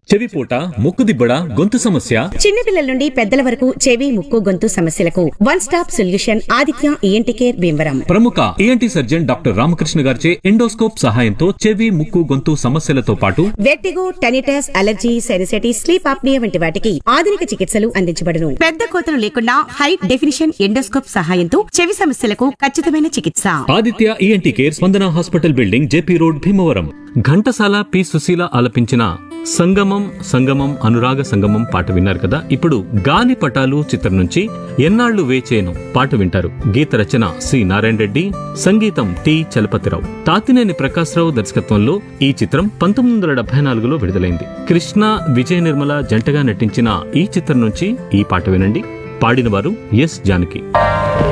చెవిపూట ముక్కుదిబ్బడ గొంతు సమస్య చిన్నపిల్లల నుండి పెద్దల వరకు చెవి ముక్కు గొంతు సమస్యలకు one stop solution Aditya ENT care Bhimavaram ప్రముఖ ఏఎన్టీ సర్జన్ డాక్టర్ రామకృష్ణ గారిచే ఎండోస్కోప్ సహాయంతో చెవి ముక్కు గొంతు సమస్యలతో పాటు vertigo tinnitus allergy sinusitis sleep apnoea వంటి వాటికి ఆధునిక చికిత్సలు అందించబడును పెద్ద కోతలు లేకుండా హై డెఫినిషన్ ఎండోస్కోప్ సహాయంతో చెవి సమస్యలకు ఖచ్చితమైన చికిత్స Aditya ENT care Spandana hospital building JP road Bhimavaram Ghantasala P Susheela ఆలపించిన సంగమం సంగమం అనురాగ సంగమం పాట విన్నారు కదా ఇప్పుడు గాలి పటాలు చిత్రం నుంచి ఎన్నాళ్లు వేచేను పాట వింటారు గీత రచన సి నారాయణ రెడ్డి సంగీతం టి చలపతిరావు తాతినేని ప్రకాశ్రావు దర్శకత్వంలో ఈ చిత్రం పంతొమ్మిది వందల డెబ్బై నాలుగులో విడుదలైంది కృష్ణ విజయ నిర్మల జంటగా నటించిన ఈ చిత్రం నుంచి ఈ పాట వినండి పాడినవారు ఎస్ జానకి